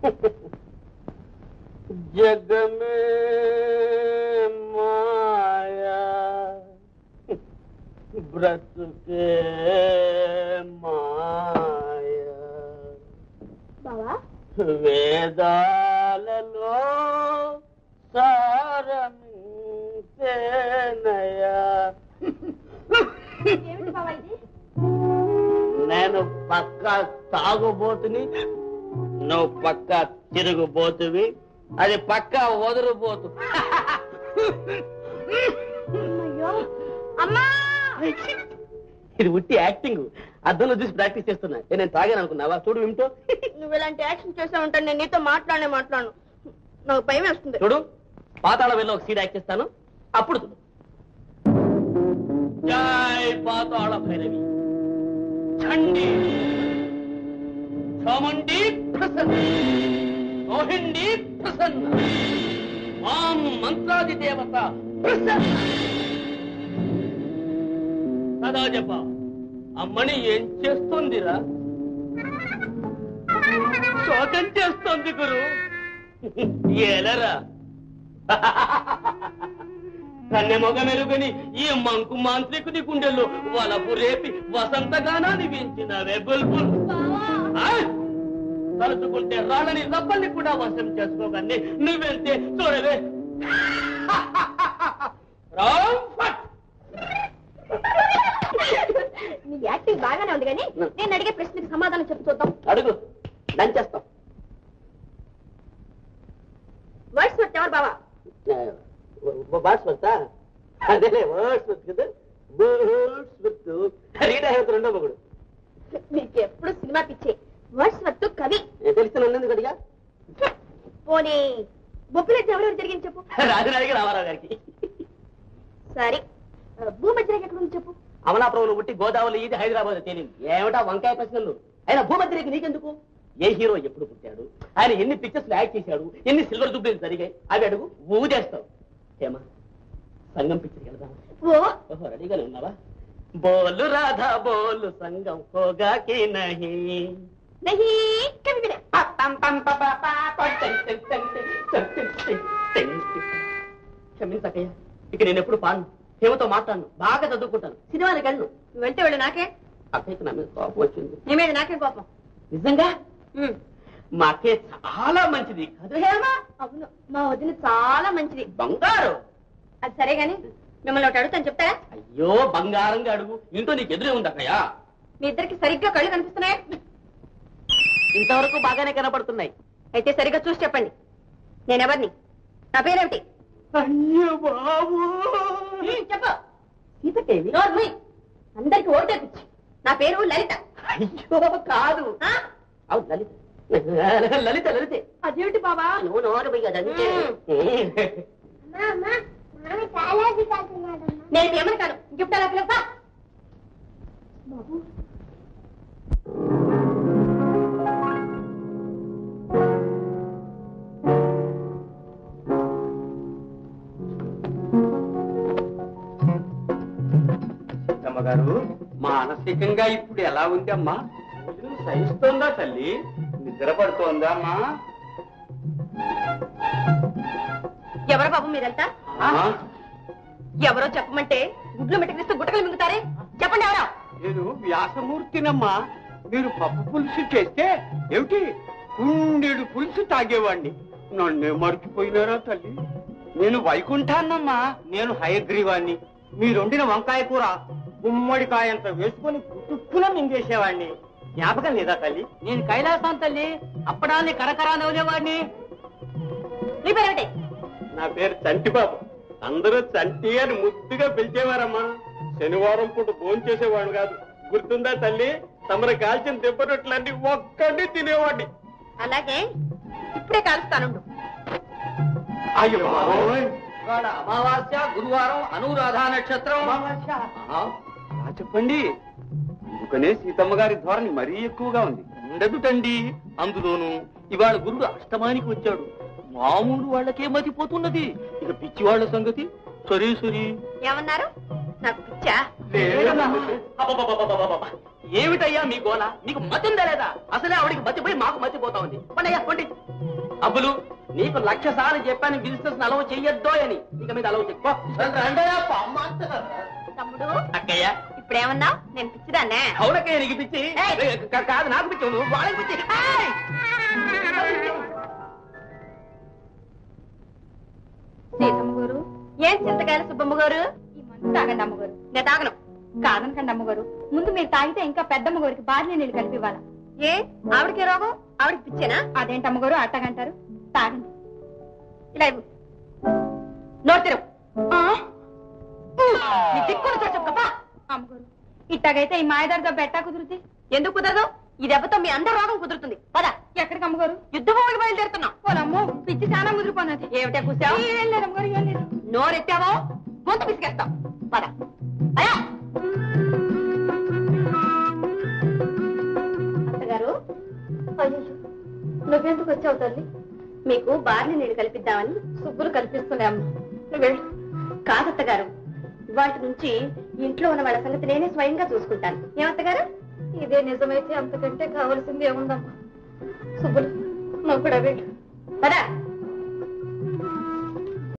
जग में माया व्रत के माया బావా వేదాలలో సారమించేనయా ఏమిటి బావా ఇది నేను పక్క తాగుబోతుని నువ్వు పక్క తిరుగుబోతువి అది పక్క వదులుబోతు అయ్యో అమ్మా ఇది ఉట్టి యాక్టింగ్ అద్దంలో చూసి ప్రాక్టీస్ చేస్తున్నా ఏ, నేను తాగాను అనుకున్నావా చూడు వింటూ నువ్వు ఇలాంటి యాక్షన్ చేసావు ఉంటాను నేను నీతో మాట్లాడనే మాట్లాడను నాకు భయం వేస్తుంది చూడు పాతాళ వెళ్ళి ఒక సీడ్ యాక్ట్ చేస్తాను అప్పుడు చూడు జై పాతాళ భైరవి చండి చాముండి ప్రసన్న రోహిణి ప్రసన్న మాం మంత్రాది దేవత ప్రసన్న సదా చెప్ప అమ్మని ఏం చేస్తుందిరా శోకం చేస్తోంది గురు ఎలరా కన్నె మొగ మెరుగని ఈ మంకు మాంత్రికుని గుండెల్లో వలపు రేపి వసంతగానాన్ని పెంచినవే బుల్బుల్ ఆ? తలుచుకుంటే రాళ్ళని రబ్బల్ని కూడా వశం చేసుకోగానే నువ్వెళ్తే చూడవే రామ్ ఫట్. నీ యాక్టింగ్ బాగానే ఉంది కానీ నేను అడిగే ప్రశ్నకి సమాధానం చెప్పు చూద్దాం అడుగు దంచేస్తాం వర్డ్స్ వర్త్ ఎవరు బావా బాట్స్ వస్తా అదేలే వర్డ్స్ వస్తు కదా వర్డ్స్ వస్తు రీడా హేతు రెండో మగుడు నీకు ఎప్పుడు సినిమా పిచ్చే వర్డ్స్ వర్త్ కవి తెలిసిన ఉన్నందుకు అడిగా పోనీ బొబ్బిలెట్ ఎవరెవరు జరిగింది చెప్పు రాజరాజుకి రామారావు గారికి సరే భూమధ్యరేఖ ఎక్కడ ఉంది చెప్పు అమలాపురంలో పుట్టి గోదావరి ఇది హైదరాబాద్ తేలింది ఏమిటా వంకాయ ప్రశ్నలు ఆయన భూమధ్యరేఖ నీకెందుకు ఏ హీరో ఎప్పుడు పుట్టాడు ఆయన ఎన్ని పిక్చర్స్ యాక్ట్ చేశాడు ఎన్ని సిల్వర్ జూబ్లీలు జరిగాయి అవి అడుగు ఊదేస్తావు ఏమా సంగం పిక్చర్ వెళ్దాం ఓ ఓహో రెడీగానే ఉన్నావా బోలు రాధా బోలు సంగం హోగాకి నహి నహీ కవి వినే క్షమించకయ్య ఇక నేను ఎప్పుడు పాడను హేమతో మాట్లాడను బాగా చదువుకుంటాను సినిమాలకు వెళ్ళను నువ్వు వెళ్తే వెళ్ళు నాకే అక్కయ్యకి నా మీద కోపం వచ్చింది నీ మీద నాకే కోపం నిజంగా ఉమ్. మా అక్కయ్య చాలా మంచిది కాదు హేమ అవును మా వదిన చాలా మంచిది బంగారు అది సరే గాని మిమ్మల్ని ఒకటి అడుగుతాను చెప్తారా అయ్యో బంగారంగా అడుగు ఇంట్లో నీకు ఎదురే ఉంది అక్కయ్య మీ ఇద్దరికి సరిగ్గా కళ్ళు కనిపిస్తున్నాయి ఇంతవరకు బాగానే కనపడుతున్నాయి అయితే సరిగ్గా చూసి చెప్పండి నేనెవరిని నా పేరేమిటి అయ్యో బాబు ఉమ్, చెప్పు సీతకేవి నోరు మూయ్. అందరికి ఓటే పిచ్చి నా పేరు లలిత అయ్యో కాదు ఆ? అవును లలిత లలిత లలితే అదేమిటి బాబా నువ్వు నోరు పోయి అదంతే నేను ఏమని కాను గిఫ్ట్ అలా పిలుస్తా బాబు అమ్మగారు మానసికంగా ఇప్పుడు ఎలా ఉంది అమ్మా భోజనం సహిస్తోందా తల్లి నిద్ర పడుతోందా అమ్మా ఎవరు బాబు మీరంతా ఆ? ఎవరో చెప్పమంటే గుడ్లు మెట్టుకిస్తూ గుట్టకలు మింగుతారే చెప్పండి ఎవరో నేను వ్యాసమూర్తినమ్మా మీరు పప్పు పులుసు చేస్తే ఏమిటి కుండెడు పులుసు తాగేవాణ్ణి నన్నే మర్చిపోయినారా తల్లి నేను వైకుంఠాన్నమ్మా నేను హయగ్రీవాణ్ణి మీరు వండిన వంకాయ కూర గుమ్మడికాయంత వేసుకొని గుట్టుక్కున మింగేసేవాడిని జ్ఞాపకం లేదా తల్లి నేను కైలాసం తల్లి అప్పడాన్ని కరకరా నవ్వులేవాడిని నీ పేరేమిటి నా పేరు చంటిబాబు అందరూ చంటి అని ముద్దుగా పిలిచేవారమ్మా శనివారం పూట భోంచేసేవాడు కాదు గుర్తుందా తల్లి తమరు కాల్చిన దెబ్బరొట్లన్నీ ఒక్కడిని తినేవాడిని అలాగే ఇప్పుడే కాలుస్తానుండు అయ్యో బాబోయ్. ఇవాళ అమావాస్య గురువారం అనురాధ నక్షత్రం అమావాస్య. ఆహా. అలా చెప్పండి అందుకనే సీతమ్మ గారి ధోరణి మరీ ఎక్కువగా ఉంది ఉండదుటండి అందులోను ఇవాళ గురుడు అష్టమానికి వచ్చాడు మామూలు వాళ్ళకే మతిపోతున్నది ఇక పిచ్చి వాళ్ళ సంగతి సరే సరే ఏమన్నారు నాకు పిచ్చా లేదమ్మా. అబ్బబ్బబ్బబ్బబ్బబ్బ. ఏమిటయ్యా మీ గోల మీకు మతి ఉందా లేదా అసలే ఆవిడికి మతిపోయి మాకు మతిపోతా ఉంది పండి అయ్యా పండి అబ్బులు నీకు లక్ష సార్లు చెప్పాను బిజినెస్ అలవ చెయ్యొద్దో అని ఇక మీద అలవ చెక్కో తమ్ముడు అక్కయ్య ఇప్పుడేమన్నా నేను పిచ్చిదాన్నే అవునక్కయ్య నీకు పిచ్చి ఏయ్! కా- కాదు నాకు పిచ్చి నువ్వు వాళ్ళకి పిచ్చి ఏయ్! సీతమ్మ గారు ఏం చింతకాయల సుబ్బమ్మ గారు ఈ మందు తాగండి అమ్మగారు నేను తాగను కాదనకండి అమ్మగారు ముందు మీరు తాగితే ఇంకా పెద్దమ్మ గారికి బార్లీ నీళ్ళు కలిపి ఇవ్వాలా ఏ ఆవిడకి రోగం ఆవిడకి పిచ్చేనా అదేంటి అమ్మగారు అట్టగంటారు తాగండి ఇలా ఇవ్వు నోరు తెరువు. నీ దిక్కున చూడు చెప్పప్పా. అమ్మగారు ఇట్టాగైతే ఈ మాయదారితో బెట్టా కుదురుతుంది ఎందుకు కుదరదు ఈ దెబ్బతో మీ అందరి రోగం కుదురుతుంది పద ఎక్కడికి అమ్మగారు యుద్ధ భూమికి బయలుదేరుతున్నాం పోనమ్మో పిచ్చి చాలా ముదిరిపోయినది ఏమిటే కూర్చావు ఏం లేదు అమ్మగారు ఏం లేదు నోరెత్తావో గొంతు పిసికేస్తాం పద అయ్యా అత్తగారు అయ్యో నువ్వెందుకు వచ్చావు తల్లి మీకు బార్లీ నీళ్ళు కల్పిద్దామని సుబ్బులు కల్పిస్తున్నాయి అమ్మ నువ్వు వెళ్ళు కాదత్తగారు వాటి నుంచి ఇంట్లో ఉన్న వాళ్ళ సంగతి నేనే స్వయంగా చూసుకుంటాను ఏమత్తగారు ఇదే నిజమైతే అంతకంటే కావాల్సింది ఏముందమ్మా సుబ్బులు నువ్వు కూడా వెళ్ళు పదా